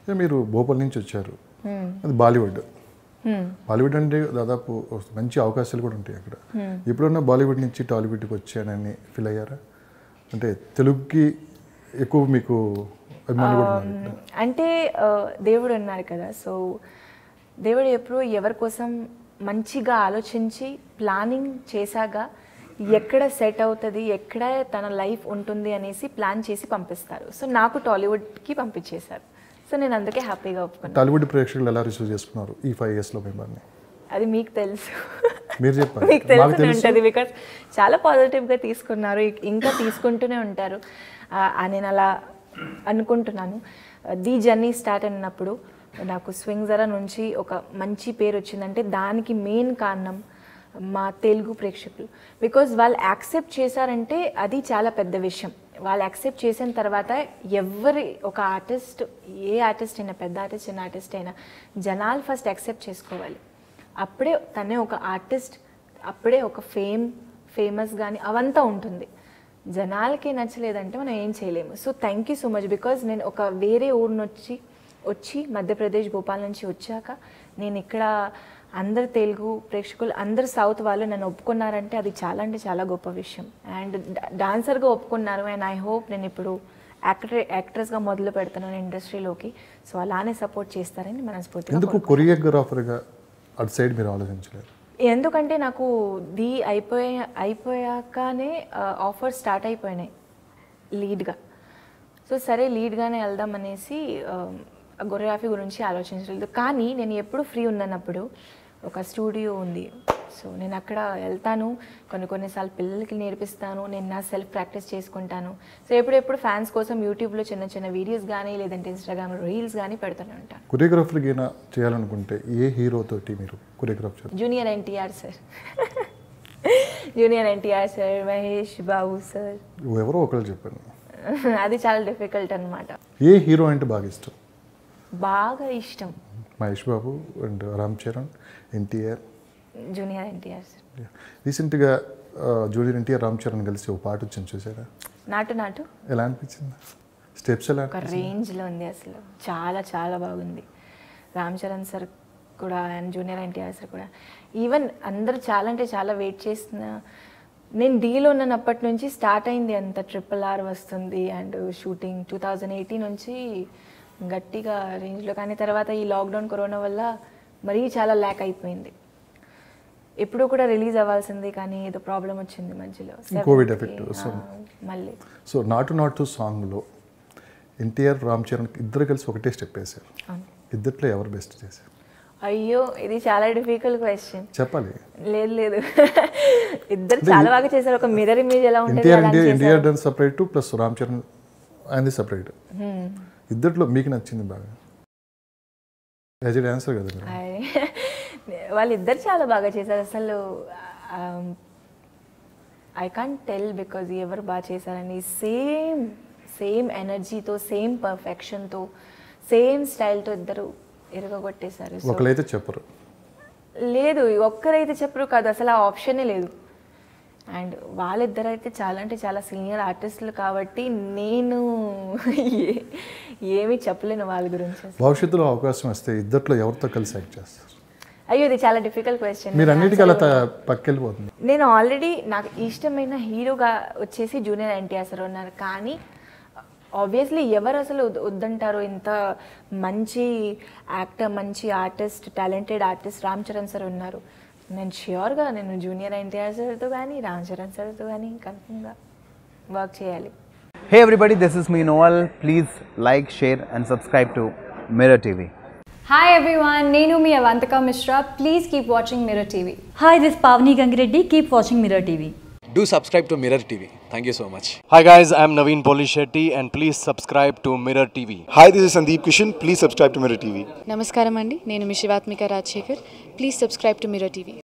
ఇక మీరు భోపాల్ నుంచి వచ్చారు అది బాలీవుడ్ బాలీవుడ్ అంటే దాదాపు మంచి అవకాశాలు కూడా ఉంటాయి అక్కడ ఎప్పుడన్నా బాలీవుడ్ నుంచి టాలీవుడ్కి వచ్చానని ఫీల్ అయ్యారా అంటే తెలుగుకి ఎక్కువ మీకు అభిమానులు కూడా ఉన్నారు ఇక్కడ. అంటే ఆ, దేవుడు అన్నారు కదా సో దేవుడు ఎప్పుడు ఎవరి కోసం మంచిగా ఆలోచించి ప్లానింగ్ చేశాక ఎక్కడ సెట్ అవుతుంది ఎక్కడ తన లైఫ్ ఉంటుంది అనేసి ప్లాన్ చేసి పంపిస్తారు సో నాకు టాలీవుడ్కి పంపించేశారు సో నేను అందుకే హ్యాపీగా ఒప్పుకున్నాను టాలీవుడ్ ప్రేక్షకులు ఎలా రిసీవ్ చేసుకున్నారు ఈ ఫైవ్ ఇయర్స్లో మిమ్మల్ని అది మీకు తెలుసు మీరు చెప్పండి మీకు మాకు తెలిసి తెలుసు ఉంటుంది బికాస్ చాలా పాజిటివ్గా తీసుకున్నారు ఇ- ఇంకా తీసుకుంటూనే ఉంటారు ఆ, ఆ నేను అలా అనుకుంటున్నాను ది జర్నీ స్టార్ట్ అయినప్పుడు నాకు స్వింగ్ జరా నుంచి ఒక మంచి పేరు వచ్చిందంటే దానికి మెయిన్ కారణం మా తెలుగు ప్రేక్షకులు బికాజ్ వాళ్ళు యాక్సెప్ట్ చేశారంటే అది చాలా పెద్ద విషయం వాళ్ళు యాక్సెప్ట్ చేసిన తర్వాత ఎవరి ఒక ఆర్టిస్ట్ ఏ ఆర్టిస్ట్ అయినా పెద్ద ఆర్టిస్ట్ చిన్న ఆర్టిస్ట్ అయినా జనాలు ఫస్ట్ యాక్సెప్ట్ చేసుకోవాలి అప్పుడే తనే ఒక ఆర్టిస్ట్ అప్పుడే ఒక ఫేమ్ ఫేమస్ కానీ అవంతా ఉంటుంది జనాలకి నచ్చలేదంటే మనం ఏం చేయలేము so thank you so much because నేను ఒక వేరే ఊరు నుంచి వచ్చి మధ్యప్రదేశ్ భోపాల్ నుంచి వచ్చాక నేను ఇక్కడ అందరు తెలుగు ప్రేక్షకులు అందరు సౌత్ వాళ్ళు నన్ను ఒప్పుకున్నారంటే అది చాలా అంటే చాలా గొప్ప విషయం అండ్ డాన్సర్గా ఒప్పుకున్నారు అండ్ ఐ హోప్ నేను ఇప్పుడు యాక్టర్ యాక్ట్రెస్గా మొదలు పెడుతున్నాను ఇండస్ట్రీలోకి సో అలానే సపోర్ట్ చేస్తారని మనస్ఫూర్తిగా ఎందుకు కొరియోగ్రాఫర్గా అటు సైడ్ మీరు ఆలోచించలేదు ఎందుకంటే నాకు ది అయిపోయా అయిపోయాకనే ఆఫర్ స్టార్ట్ అయిపోయినాయి లీడ్గా సో సరే లీడ్గానే వెళ్దాం అనేసి కొరియోగ్రఫీ గురించి ఆలోచించలేదు కానీ నేను ఎప్పుడు ఫ్రీ ఉన్నప్పుడు ఒక స్టూడియో ఉంది సో నేను అక్కడ వెళ్తాను కొన్ని కొన్నిసార్లు పిల్లలకి నేర్పిస్తాను నేను నా సెల్ఫ్ ప్రాక్టీస్ చేసుకుంటాను సో ఎప్పుడెప్పుడు ఫ్యాన్స్ కోసం యూట్యూబ్లో చిన్న చిన్న వీడియోస్ కానీ లేదంటే ఇన్స్టాగ్రామ్ రీల్స్ కానీ పెడుతూనే ఉంటాను కొరియోగ్రాఫర్కి అయినా చేయాలనుకుంటే ఏ హీరోతోటి మీరు కొరియోగ్రాఫ్ చేస్తారు junior NTR sir junior NTR sir Mahesh Babu sir ఎవరో ఒకరు చెప్పండి అది చాలా డిఫికల్ట్ అనమాట ఏ హీరో అంటే బాగా ఇష్టం బాగా ఇష్టం Mahesh Babu and Ram Charan NTR junior NTR sir రీసెంట్గా జూనియర్ ఎన్టీఆర్ రామ్ చరణ్ కలిసి ఒక పాట వచ్చింది చూసారా నాటు నాటు ఎలా అనిపించింది స్టెప్స్ ఎలా ఒక రేంజ్లో ఉంది అసలు చాలా చాలా బాగుంది రామ్ చరణ్ సార్ కూడా అండ్ జూనియర్ ఎన్టీఆర్ సార్ కూడా ఈవెన్ అందరూ చాలా అంటే చాలా వెయిట్ చేస్తున్న నేను డీలో ఉన్నప్పటి నుంచి స్టార్ట్ అయింది అంత ట్రిపుల్ ఆర్ వస్తుంది and shooting two thousand eighty నుంచి గట్టిగా రేంజ్లో కానీ తర్వాత ఈ లాక్డౌన్ కరోనా వల్ల మరీ చాలా ల్యాక్ అయిపోయింది ఎప్పుడు కూడా రిలీజ్ అవ్వాల్సింది కానీ ఏదో ప్రాబ్లం వచ్చింది మధ్యలో కోవిడ్ Seventh కి, ఎఫెక్ట్, so- ఆ, మళ్ళీ సో నాటు నాటు సాంగ్లో ఎన్టీఆర్ రామ్ చరణ్ ఇద్దరు కలిసి ఒకటే స్టెప్ వేశారు అవును. ఇద్దట్లో ఎవరు బెస్ట్ చేశారు అయ్యో ఇది చాలా డిఫికల్ట్ క్వశ్చన్ చెప్పాలి లేదు లేదు ఇద్దరు చాలా బాగా చేశారు ఒక మిర్రర్ ఇమేజ్ ఎలా ఉంటుంది ఎన్టీఆర్ అలా ఎన్టీఆర్ చేశారు. NTR done separate plus Ram Charan ఆయనది సపరేట్ ఇద్దట్లో మీకు నచ్చింది బాగా యాజ్ ఎ డాన్సర్ కదా మీరు ఆయ్. వాళ్ళిద్దరు చాలా బాగా చేశారు అసలు ఐ కాంట్ టెల్ బికాజ్ ఎవరు బాగా చేశారని సేమ్ సేమ్ ఎనర్జీతో సేమ్ పర్ఫెక్షన్తో సేమ్ స్టైల్తో ఇద్దరు ఎరగొట్టేశారు So, ఒకళ్ళైతే చెప్పరు లేదు ఒక్కరైతే చెప్పరు కాదు అసలు ఆ ఆప్షనే లేదు అండ్ వాళ్ళిద్దరు అయితే చాలా అంటే చాలా సీనియర్ ఆర్టిస్టులు కాబట్టి నేను ఏ- ఏమీ చెప్పలేను వాళ్ళ గురించి అసలు. భవిష్యత్తులో అవకాశం వస్తే ఇద్దట్లో ఎవరితో కలిసి యాక్ట్ చేస్తారు అయ్యో ఇది చాలా డిఫికల్ట్ క్వశ్చన్ మీరు అన్నిటికీ అలా త- పక్కెళ్ళిపోతుంది నేను ఆల్రెడీ నాకు ఇష్టమైన హీరోగా వచ్చేసి జూనియర్ ఎన్టీఆర్ సార్ ఉన్నారు కానీ ఆబ్వియస్లీ ఎవరు అసలు వద్- వద్దంటారు ఇంత మంచి యాక్టర్ మంచి artist talented artist Ram Charan sir ఉన్నారు నేను ష్యూర్గా నేను జూనియర్ ఎన్టీఆర్ సార్తో కానీ రామ్ చరణ్ సార్తో కానీ కన్ఫర్మ్గా వర్క్ చేయాలి Hey everybody, this is me Noel. Please like, share, and subscribe to Mirror TV. Hi everyone, Nenu mi Avantika Mishra. Please keep watching Mirror TV. Hi, this is Pavni Gangireddy. Keep watching Mirror TV. Do subscribe to Mirror TV. Thank you so much. Hi guys, I'm Naveen Polishetty and please subscribe to Mirror TV. Hi, this is Sandeep Kishan. Please subscribe to Mirror TV. నమస్కారం అండి నేను మీ Shivathmika Rajasekhar please subscribe to Mirror TV